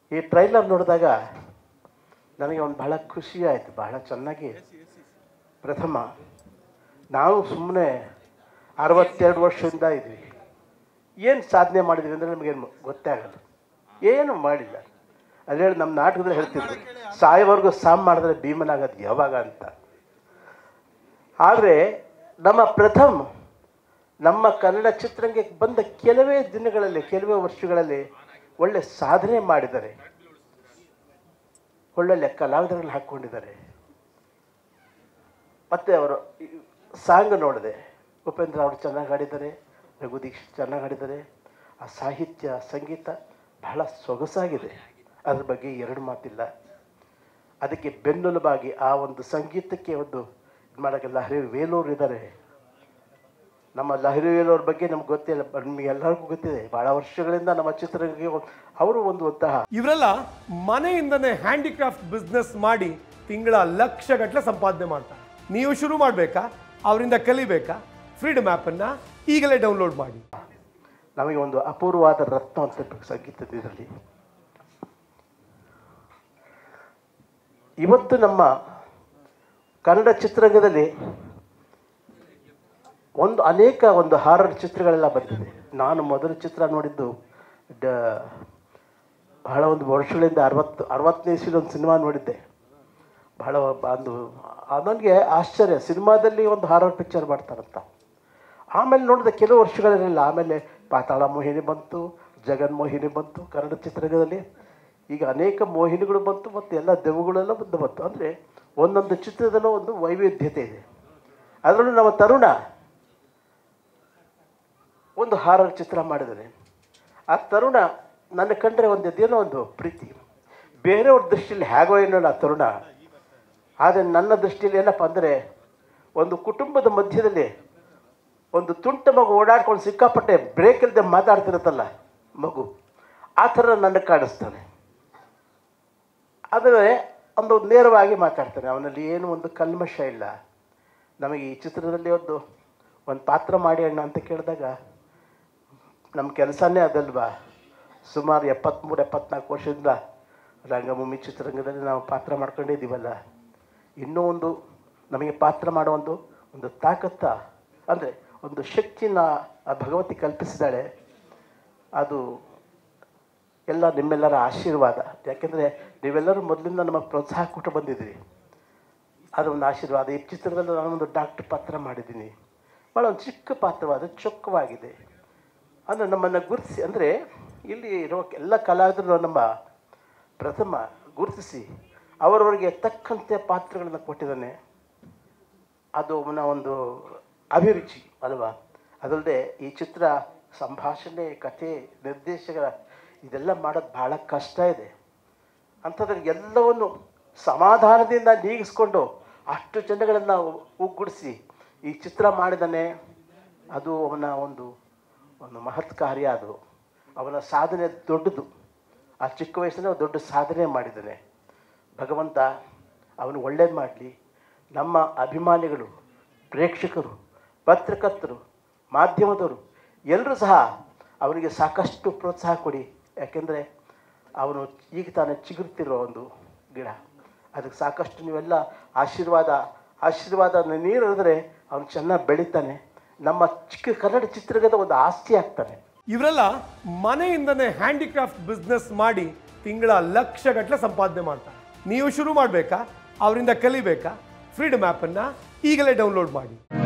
ಈ ಟ್ರೈಲರ್ ನೋಡಿದಾಗ ನನಗೆ ಒಂದು ಬಹಳ ಖುಷಿ ಆಯಿತು ಬಹಳ ಚೆನ್ನಾಗಿ ಪ್ರಥಮ ನಾವು ಸುಮ್ಮನೆ ಅರವತ್ತೆರಡು ವರ್ಷದಿಂದ ಇದ್ವಿ ಏನು ಸಾಧನೆ ಮಾಡಿದ್ವಿ ಅಂದರೆ ನಮಗೇನು ಗೊತ್ತೇ ಆಗಲ್ಲ ಏನು ಮಾಡಿಲ್ಲ ಅದು ಹೇಳಿ ನಮ್ಮ ನಾಟಕದಲ್ಲಿ ಹೇಳ್ತಿದ್ರು ಸಾಯೋವರೆಗೂ ಸಾಮ್ ಮಾಡಿದ್ರೆ ಭೀಮನಾಗೋದು ಯಾವಾಗ ಅಂತ ಆದರೆ ನಮ್ಮ ಪ್ರಥಮ್ ನಮ್ಮ ಕನ್ನಡ ಚಿತ್ರರಂಗಕ್ಕೆ ಬಂದ ಕೆಲವೇ ದಿನಗಳಲ್ಲಿ ಕೆಲವೇ ವರ್ಷಗಳಲ್ಲಿ ಒಳ್ಳೆ ಸಾಧನೆ ಮಾಡಿದ್ದಾರೆ ಒಳ್ಳೊಳ್ಳೆ ಕಲಾವಿದರಲ್ಲಿ ಹಾಕ್ಕೊಂಡಿದ್ದಾರೆ ಮತ್ತು ಅವರು ಸಾಂಗ್ ನೋಡಿದೆ ಉಪೇಂದ್ರ ಅವರು ಚೆನ್ನಾಗಿ ಹಾಡಿದ್ದಾರೆ ರಘು ದೀಕ್ಷಿತ್ ಚೆನ್ನಾಗಿ ಹಾಡಿದ್ದಾರೆ ಆ ಸಾಹಿತ್ಯ ಸಂಗೀತ ಬಹಳ ಸೊಗಸಾಗಿದೆ ಅದ್ರ ಬಗ್ಗೆ ಎರಡು ಮಾತಿಲ್ಲ ಅದಕ್ಕೆ ಬೆನ್ನೆಲುಬಾಗಿ ಆ ಒಂದು ಸಂಗೀತಕ್ಕೆ ಒಂದು ಇದು ಮಾಡೋಕ್ಕೆ ಲಹರಿ ವೇಲೂರು ಇದ್ದಾರೆ ನಮ್ಮ ಲಹರಿ ವೇಲೂರ್ ಬಗ್ಗೆ ನಮ್ಗೆ ಗೊತ್ತಿಲ್ಲ ನಿಮಗೆ ಎಲ್ಲರಿಗೂ ಗೊತ್ತಿದೆ ಭಾಳ ವರ್ಷಗಳಿಂದ ನಮ್ಮ ಚಿತ್ರಗಳಿಗೆ ಅವರು ಒಂದು ಅಂತಹ ಇವರೆಲ್ಲ ಮನೆಯಿಂದನೇ ಹ್ಯಾಂಡಿಕ್ರಾಫ್ಟ್ ಬಿಸ್ನೆಸ್ ಮಾಡಿ ತಿಂಗಳ ಲಕ್ಷ ಗಟ್ಟಲೆ ಸಂಪಾದನೆ ಮಾಡ್ತಾರೆ ನೀವು ಶುರು ಮಾಡಬೇಕಾ ಅವರಿಂದ ಕಲಿಬೇಕಾ ಫ್ರೀಡಮ್ ಆ್ಯಪನ್ನು ಈಗಲೇ ಡೌನ್ಲೋಡ್ ಮಾಡಿ ನಮಗೆ ಒಂದು ಅಪೂರ್ವವಾದ ರತ್ನ ಅಂತ ಸಂಗೀತದ ಇದರಲ್ಲಿ ಇವತ್ತು ನಮ್ಮ ಕನ್ನಡ ಚಿತ್ರರಂಗದಲ್ಲಿ ಒಂದು ಅನೇಕ ಒಂದು ಹಾರರ್ ಚಿತ್ರಗಳೆಲ್ಲ ಬಂದಿದೆ ನಾನು ಮೊದಲ ಚಿತ್ರ ನೋಡಿದ್ದು ಡ ಬಹಳ ಒಂದು ವರ್ಷಗಳಿಂದ ಅರವತ್ತು ಅರವತ್ತನೇ ಇಸ್ವಿಲಿ ಒಂದು ಸಿನಿಮಾ ನೋಡಿದ್ದೆ ಬಹಳ ಒಂದು ನನಗೆ ಆಶ್ಚರ್ಯ ಸಿನಿಮಾದಲ್ಲಿ ಒಂದು ಹಾರರ್ ಪಿಕ್ಚರ್ ಮಾಡ್ತಾರಂತ ಆಮೇಲೆ ನೋಡಿದ ಕೆಲವು ವರ್ಷಗಳಿರಲಿಲ್ಲ ಆಮೇಲೆ ಪಾತಾಳ ಮೋಹಿನಿ ಬಂತು ಜಗನ್ ಮೋಹಿನಿ ಬಂತು ಕನ್ನಡ ಚಿತ್ರರಂಗದಲ್ಲಿ ಈಗ ಅನೇಕ ಮೋಹಿನಿಗಳು ಬಂತು ಮತ್ತು ಎಲ್ಲ ದೆವ್ವಗಳೆಲ್ಲ ಬಂದು ಬಂತು ಅಂದರೆ ಒಂದೊಂದು ಚಿತ್ರದಲ್ಲೂ ಒಂದು ವೈವಿಧ್ಯತೆ ಇದೆ ಅದರಲ್ಲೂ ನಮ್ಮ ತರುಣ ಒಂದು ಹಾರರ್ ಚಿತ್ರ ಮಾಡಿದ್ದಾನೆ ಆ ತರುಣ ನನ್ನ ಕಂಡ್ರೆ ಒಂದು ಅದೇನೋ ಒಂದು ಪ್ರೀತಿ ಬೇರೆಯವ್ರ ದೃಷ್ಟಿಯಲ್ಲಿ ಹೇಗೋ ಏನೋ ಆ ತರುಣ ಆದರೆ ನನ್ನ ದೃಷ್ಟಿಯಲ್ಲಿ ಏನಪ್ಪ ಅಂದರೆ ಒಂದು ಕುಟುಂಬದ ಮಧ್ಯದಲ್ಲಿ ಒಂದು ತುಂಟ ಮಗು ಓಡಾಡ್ಕೊಂಡು ಸಿಕ್ಕಾಪಟ್ಟೆ ಬ್ರೇಕ್ ಇಲ್ಲದೆ ಮಾತಾಡ್ತಿರುತ್ತಲ್ಲ ಮಗು ಆ ಥರ ನನಗೆ ಕಾಣಿಸ್ತಾನೆ ಆದರೆ ಒಂದು ನೇರವಾಗಿ ಮಾತಾಡ್ತಾನೆ ಅವನಲ್ಲಿ ಏನು ಒಂದು ಕಲ್ಮಶ ಇಲ್ಲ ನಮಗೆ ಈ ಚಿತ್ರದಲ್ಲಿ ಒಂದು ಒಂದು ಪಾತ್ರ ಮಾಡಿ ಅಣ್ಣ ಅಂತ ಕೇಳಿದಾಗ ನಮ್ಮ ಕೆಲಸನೇ ಅದಲ್ವಾ ಸುಮಾರು ಎಪ್ಪತ್ತ್ಮೂರು ಎಪ್ಪತ್ನಾಲ್ಕು ವರ್ಷದಿಂದ ರಂಗಭೂಮಿ ಚಿತ್ರರಂಗದಲ್ಲಿ ನಾವು ಪಾತ್ರ ಮಾಡ್ಕೊಂಡಿದ್ದೀವಲ್ಲ ಇನ್ನೂ ಒಂದು ನಮಗೆ ಪಾತ್ರ ಮಾಡೋ ಒಂದು ಒಂದು ತಾಕತ್ತ ಅಂದರೆ ಒಂದು ಶಕ್ತಿನ ಆ ಭಗವತಿ ಕಲ್ಪಿಸಿದ್ದಾಳೆ ಅದು ಎಲ್ಲ ನಿಮ್ಮೆಲ್ಲರ ಆಶೀರ್ವಾದ ಯಾಕೆಂದರೆ ನೀವೆಲ್ಲರೂ ಮೊದಲಿಂದ ನಮ್ಮ ಪ್ರೋತ್ಸಾಹ ಕೊಟ್ಟು ಬಂದಿದ್ದೀರಿ ಅದು ಒಂದು ಆಶೀರ್ವಾದ ಈ ಚಿತ್ರದಲ್ಲಿ ನಾನೊಂದು ಡಾಕ್ಟರ್ ಪಾತ್ರ ಮಾಡಿದ್ದೀನಿ ಭಾಳ ಒಂದು ಚಿಕ್ಕ ಪಾತ್ರವಾದ ಚೊಕ್ಕವಾಗಿದೆ ಅಂದರೆ ನಮ್ಮನ್ನು ಗುರುತಿಸಿ ಅಂದರೆ ಇಲ್ಲಿ ಇರೋ ಎಲ್ಲ ಕಲಾವಿದರು ನಮ್ಮ ಪ್ರಥಮ ಗುರುತಿಸಿ ಅವರವರಿಗೆ ತಕ್ಕಂತೆ ಪಾತ್ರಗಳನ್ನು ಕೊಟ್ಟಿದ್ದಾನೆ ಅದು ಅವನ ಒಂದು ಅಭಿರುಚಿ ಅಲ್ವಾ ಅದಲ್ಲದೆ ಈ ಚಿತ್ರ ಸಂಭಾಷಣೆ ಕಥೆ ನಿರ್ದೇಶಕರ ಇದೆಲ್ಲ ಮಾಡೋದು ಭಾಳ ಕಷ್ಟ ಇದೆ ಅಂಥದ್ರಲ್ಲಿ ಎಲ್ಲವನ್ನು ಸಮಾಧಾನದಿಂದ ನೀಗಿಸ್ಕೊಂಡು ಅಷ್ಟು ಜನಗಳನ್ನು ಒಗ್ಗೂಡಿಸಿ ಈ ಚಿತ್ರ ಮಾಡಿದಾನೆ ಅದು ಅವನ ಒಂದು ಒಂದು ಮಹತ್ ಕಾರ್ಯ ಅದು ಅವನ ಸಾಧನೆ ದೊಡ್ಡದು ಆ ಚಿಕ್ಕ ವಯಸ್ಸಿನಲ್ಲಿ ದೊಡ್ಡ ಸಾಧನೆ ಮಾಡಿದ್ದಾನೆ ಭಗವಂತ ಅವನು ಒಳ್ಳೇದು ಮಾಡಲಿ ನಮ್ಮ ಅಭಿಮಾನಿಗಳು ಪ್ರೇಕ್ಷಕರು ಪತ್ರಕರ್ತರು ಮಾಧ್ಯಮದವರು ಎಲ್ಲರೂ ಸಹ ಅವನಿಗೆ ಸಾಕಷ್ಟು ಪ್ರೋತ್ಸಾಹ ಕೊಡಿ ಯಾಕೆಂದರೆ ಅವನು ಈಗ ತಾನೇ ಚಿಗುರ್ತಿರೋ ಒಂದು ಗಿಡ ಅದಕ್ಕೆ ಸಾಕಷ್ಟು ನೀವೆಲ್ಲ ಆಶೀರ್ವಾದ ಆಶೀರ್ವಾದ ನೀರು ಹೇಳಿದ್ರೆ ಅವನು ಚೆನ್ನಾಗಿ ಬೆಳೀತಾನೆ ನಮ್ಮ ಚಿಕ್ಕ ಕನ್ನಡ ಚಿತ್ರರಂಗದ ಒಂದು ಆಸ್ತಿ ಆಗ್ತಾನೆ ಇವರೆಲ್ಲ ಮನೆಯಿಂದನೇ ಹ್ಯಾಂಡಿಕ್ರಾಫ್ಟ್ ಬಿಸ್ನೆಸ್ ಮಾಡಿ ತಿಂಗಳ ಲಕ್ಷ ಗಟ್ಟಲೆ ಸಂಪಾದನೆ ಮಾಡ್ತಾರೆ ನೀವು ಶುರು ಮಾಡಬೇಕಾ ಅವರಿಂದ ಕಲಿಬೇಕಾ ಫ್ರೀಡಮ್ ಆ್ಯಪನ್ನು ಈಗಲೇ ಡೌನ್ಲೋಡ್ ಮಾಡಿ